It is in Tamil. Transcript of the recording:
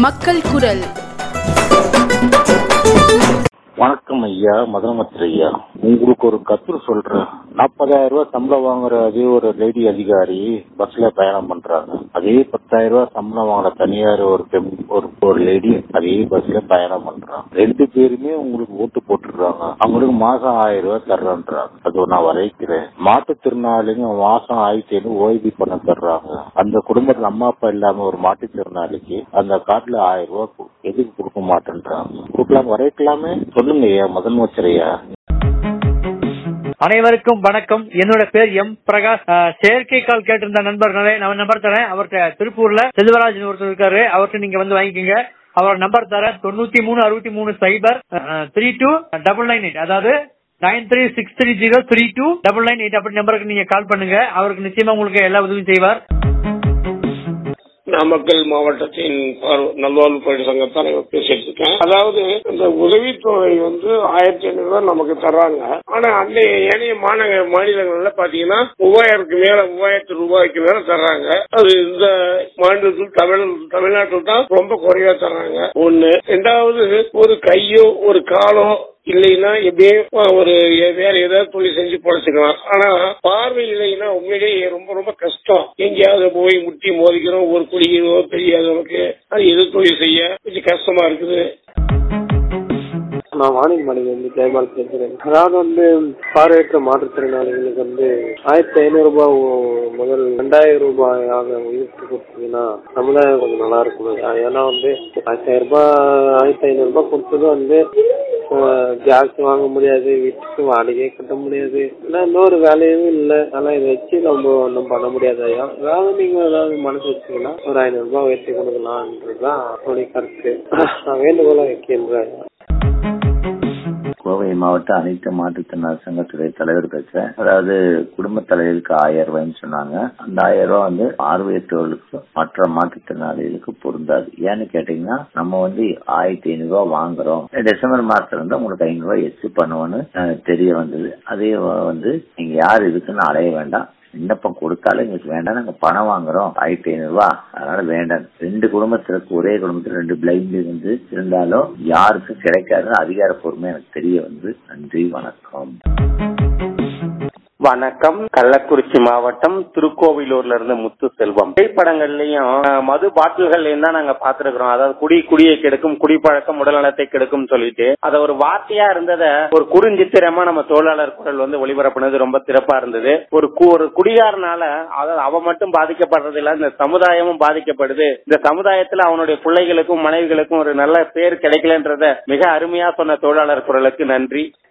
மக்கள் குரல் வணக்கம் ஐயா முதலமைச்சர் ஐயா உங்களுக்கு ஒரு கருத்து சொல்றேன் நாற்பதாயிரம் ரூபாய் சம்பளம் வாங்குற அதே ஒரு லேடி அதிகாரி பஸ்ல பயணம் பண்றாங்க அதே பத்தாயிரம் ரூபாய் சம்பளம் வாங்குற தனியார் ஒரு பெண் ஒரு ஒரு லேடி அதே பஸ்ல பயணம் பண்றாங்க ரெண்டு பேருமே உங்களுக்கு ஓட்டு போட்டுடுறாங்க அவங்களுக்கு மாசம் ஆயிரம் ரூபாய் தர்றேன்றாங்க அது நான் வரைக்கிறேன் மாற்றுத்திறனாளிங்க மாசம் ஆயிரத்தி ஐநூறு ஓய்வு பண்ண தர்றாங்க அந்த குடும்பத்துல அம்மா அப்பா இல்லாம ஒரு மாற்றுத்திறனாளிக்கு அந்த காட்டுல ஆயிரம் ரூபாய் கு- எதுக்கு கொடுக்க மாட்டேன்றாங்க கொடுக்கலாம் வரைக்கலாமே சொல்லுங்க ஐயா முதலமைச்சர் ஐயா அனைவருக்கும் வணக்கம் என்னோட பேர் எம் பிரகாஷ் அஹ், செயற்கைக்கால் கேட்டிருந்த நண்பர்களே நான் நம்பர் தரேன் அவர்கிட்ட திருப்பூர்ல செல்வராஜ் ஒருத்தர் இருக்காரு அவர்கிட்ட நீங்க வந்து வாங்கிக்கோங்க அவரோட நம்பர் தரேன் தொண்ணூத்தி மூணு அறுபத்தி மூணு சைபர் three two double nine eight அதாவது nine three six three zero three two double nine eight அப்படி நம்பருக்கு நீங்க கால் பண்ணுங்க அவருக்கு நிச்சயமா உங்களுக்கு எல்லா உதவியும் செய்வார் நாமக்கல் மாவட்டத்தின் பார்வ- நல்வாழ்வுப்பள்ளி சங்க தலைவர் பேசிட்டு இருக்கேன் அதாவது இந்த உதவித்தொகை வந்து ஆயிரத்தி ஐநூறு ரூபாய் நமக்கு தர்றாங்க ஆனா அந்த ஏனைய மாநகர மாநிலங்கள்ல பாத்தீங்கன்னா மூவாயிரத்துக்கு மேல மூவாயிரத்து ரூபாய்க்கு மேல தர்றாங்க அது இந்த மாநிலத்தில் தமிழ் தமிழ்நாட்டில் தான் ரொம்ப குறைவா தர்றாங்க ஒண்ணு ரெண்டாவது ஒரு கையோ ஒரு காலோ இல்லைன்னா எப்படியே ஒரு வேற ஏதாவது தொழில் செஞ்சு பொழைச்சுக்கலாம் ஆனா பார்வை இல்லைன்னா உண்மையிலேயே ரொம்ப ரொம்ப கஷ்டம் எங்கேயாவது போய் முட்டி மோதிக்கிறோம் ஒரு குடிக்கிறோ தெரியாது நமக்கு அது எது தொழில் செய்ய கொஞ்சம் கஷ்டமா இருக்குது நான் வாணியம்பாடியில இருந்து ஜெயபால் பேசுறேன் அதாவது வந்து பார்வையற்ற மாற்றுத்திறனாளிகளுக்கு வந்து ஆயிரத்தி ஐநூறு ரூபாய் ஒ- முதல் ரெண்டாயிரம் ரூபாயாக உயர்த்தி கொடுத்தீங்கன்னா சமுதாயம் கொஞ்சம் நல்லா இருக்கும் ஏன்னா வந்து ஆயிரத்தி ரூபாய் ஆயிரத்தி ஐநூறு ரூபாய் கொடுத்ததும் வந்து கேஸ் வாங்க முடியாது வீட்டுக்கு வாடகையே கட்ட முடியாது ஏன்னா இன்னொரு வேலையும் இல்லை ஆனா இதை வச்சு நம்ம ஒன்றும் பண்ண முடியாது ஐயா அதாவது நீங்க ஏதாவது மனசு வச்சீங்கன்னா ஒரு ஐநூறு ரூபாய் உயர்த்தி கொடுக்கலாம்ன்றதுதான் என்னுடைய கருத்து நான் வேண்டுகோளா வைக்கின்றேன் கோவை மாவட்ட அனைத்து மாற்றுத்திறனாளர் சங்கத்துறை தலைவர் பேசுறேன் அதாவது குடும்ப தலைவருக்கு ஆயிரம் ரூபாய்ன்னு சொன்னாங்க அந்த ஆயிரம் ரூபாய் வந்து பார்வையற்றவர்களுக்கு மற்ற மாற்றுத்திறனாளிகளுக்கு பொருந்தாது ஏன்னு கேட்டீங்கன்னா நம்ம வந்து ஆயிரத்தி ஐநூறு ரூபாய் வாங்குறோம் டிசம்பர் மாசத்துல இருந்து உங்களுக்கு ஐநூறு ரூபாய் எச்சு பண்ணுவோன்னு அஹ், தெரிய வந்தது அதே வந்து நீங்க யார் இதுக்குன்னு அலைய வேண்டாம் விண்ணப்பம் கொடுத்தாலும் எங்களுக்கு வேண்டாம் நாங்க பணம் வாங்குறோம் ஆயிரத்தி ஐநூறு ரூபா அதனால வேண்டாம் ரெண்டு குடும்பத்திற்கு ஒரே குடும்பத்துல ரெண்டு பிளைண்ட் வந்து இருந்தாலும் யாருக்கும் கிடைக்காதுன்னு அதிகாரப்பூர்வமா எனக்கு தெரிய வந்து நன்றி வணக்கம் வணக்கம் கள்ளக்குறிச்சி மாவட்டம் திருக்கோவிலூர்ல இருந்து முத்து செல்வம் திரைப்படங்கள்லயும் அஹ், மது பாட்டில்கள்லயும் தான் நாங்க பாத்துருக்கிறோம் அதாவது குடி குடியை கெடுக்கும் குடிப்பழக்கம் உடல்நலத்தை கெடுக்கும் சொல்லிட்டு அத ஒரு வார்த்தையா இருந்தத ஒரு குறுஞ்சித்திரமா நம்ம தொழிலாளர் குரல் வந்து ஒளிபரப்புனது ரொம்ப சிறப்பா இருந்தது ஒரு கு- ஒரு குடியாரனால அதாவது அவ மட்டும் பாதிக்கப்படுறது இல்ல இந்த சமுதாயமும் பாதிக்கப்படுது இந்த சமுதாயத்துல அவனுடைய பிள்ளைகளுக்கும் மனைவிகளுக்கும் ஒரு நல்ல பேர் கிடைக்கலன்றத மிக அருமையா சொன்ன தொழிலாளர் குரலுக்கு நன்றி